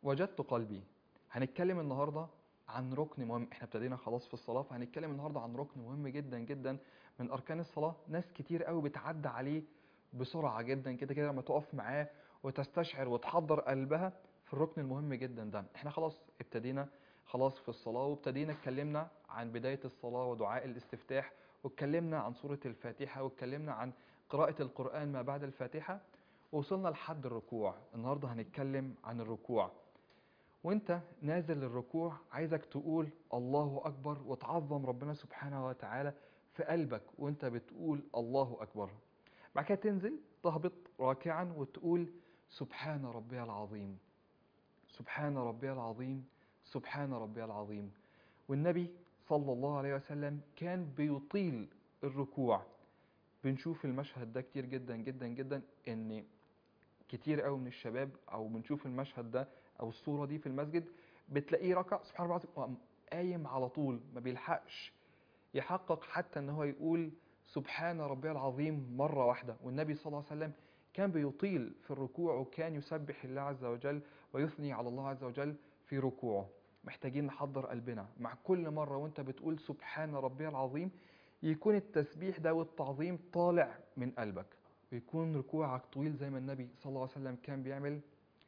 وجدت قلبي هنتكلم النهارده عن ركن مهم احنا ابتدينا خلاص في الصلاه فهنتكلم النهارده عن ركن مهم جدا جدا من اركان الصلاه ناس كتير قوي بتعدى عليه بسرعه جدا كده كده لما تقف معاه وتستشعر وتحضر قلبها في الركن المهم جدا ده احنا خلاص ابتدينا خلاص في الصلاه وابتدينا اتكلمنا عن بدايه الصلاه ودعاء الاستفتاح واتكلمنا عن سوره الفاتحه واتكلمنا عن قراءه القران ما بعد الفاتحه وصلنا لحد الركوع النهارده هنتكلم عن الركوع وانت نازل للركوع عايزك تقول الله اكبر وتعظم ربنا سبحانه وتعالى في قلبك وانت بتقول الله اكبر بعد كده تنزل تهبط راكعا وتقول سبحان ربي العظيم سبحان ربي العظيم سبحان ربي العظيم والنبي صلى الله عليه وسلم كان بيطيل الركوع بنشوف المشهد ده كتير جدا جدا جدا ان كتير قوي من الشباب او بنشوف المشهد ده او الصوره دي في المسجد بتلاقيه ركع سبحان الله العظيم وقام قايم على طول ما بيلحقش يحقق حتى ان هو يقول سبحان ربي العظيم مره واحده والنبي صلى الله عليه وسلم كان بيطيل في الركوع وكان يسبح الله عز وجل ويثني على الله عز وجل في ركوعه محتاجين نحضر قلبنا مع كل مره وانت بتقول سبحان ربي العظيم يكون التسبيح ده والتعظيم طالع من قلبك ويكون ركوعك طويل زي ما النبي صلى الله عليه وسلم كان بيعمل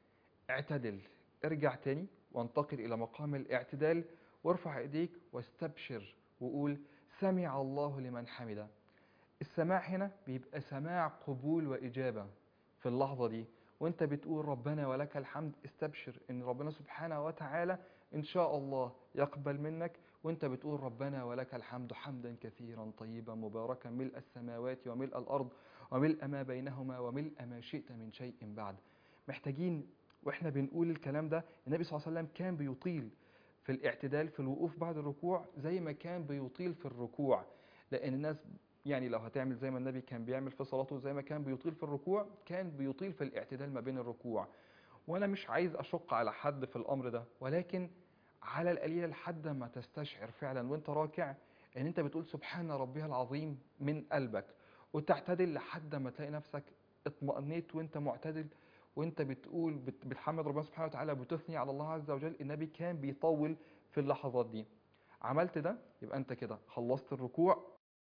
اعتدل ارجع تاني وانتقل إلى مقام الاعتدال وارفع ايديك واستبشر وقول سمع الله لمن حمده السماع هنا بيبقى سماع قبول وإجابة في اللحظة دي وانت بتقول ربنا ولك الحمد استبشر ان ربنا سبحانه وتعالى ان شاء الله يقبل منك وانت بتقول ربنا ولك الحمد حمدا كثيرا طيبا مباركا ملء السماوات وملء الارض وملء ما بينهما وملء ما شئت من شيء بعد محتاجين واحنا بنقول الكلام ده النبي صلى الله عليه وسلم كان بيطيل في الاعتدال في الوقوف بعد الركوع زي ما كان بيطيل في الركوع لان الناس يعني لو هتعمل زي ما النبي كان بيعمل في صلاته زي ما كان بيطيل في الركوع كان بيطيل في الاعتدال ما بين الركوع وانا مش عايز اشق على حد في الامر ده ولكن على القليل لحد ما تستشعر فعلا وانت راكع ان انت بتقول سبحان ربي العظيم من قلبك وتعتدل لحد ما تلاقي نفسك اطمأنيت وانت معتدل وانت بتقول بت- بتحمد ربنا سبحانه وتعالى بتثني على الله عز وجل النبي كان بيطول في اللحظات دي عملت ده يبقى انت كده خلصت الركوع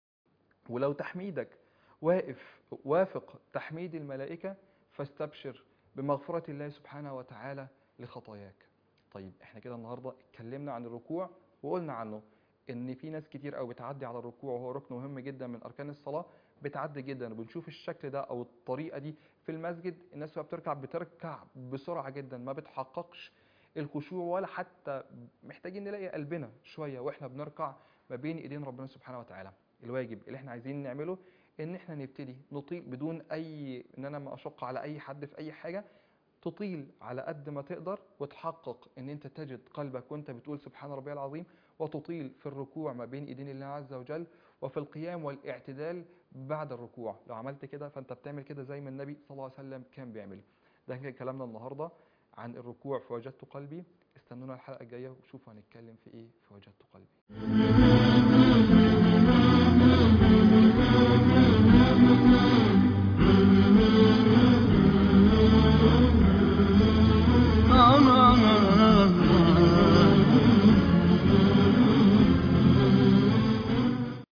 ولو تحميدك واقف وافق تحميد الملائكة فاستبشر بمغفرة الله سبحانه وتعالى لخطاياك طيب احنا كده النهاردة اتكلمنا عن الركوع وقلنا عنه ان في ناس كتير قوي بتعدي على الركوع وهو ركن مهم جدا من اركان الصلاة بتعدي جدا وبنشوف الشكل ده او الطريقة دي في المسجد الناس وهي بتركع بتركع بسرعة جدا ما بتحققش الخشوع ولا حتى محتاجين نلاقي قلبنا شوية واحنا بنركع ما بين ايدين ربنا سبحانه وتعالى الواجب اللي احنا عايزين نعمله ان احنا نبتدي نطيل بدون اي ان انا ما اشق على اي حد في اي حاجه تطيل على قد ما تقدر وتحقق ان انت تجد قلبك وانت بتقول سبحان ربي العظيم وتطيل في الركوع ما بين ايدين الله عز وجل وفي القيام والاعتدال بعد الركوع لو عملت كده فانت بتعمل كده زي ما النبي صلى الله عليه وسلم كان بيعمل ده كان كلامنا النهارده عن الركوع في وجدت قلبي استنونا الحلقه الجايه وشوفوا هنتكلم في ايه في وجدت قلبي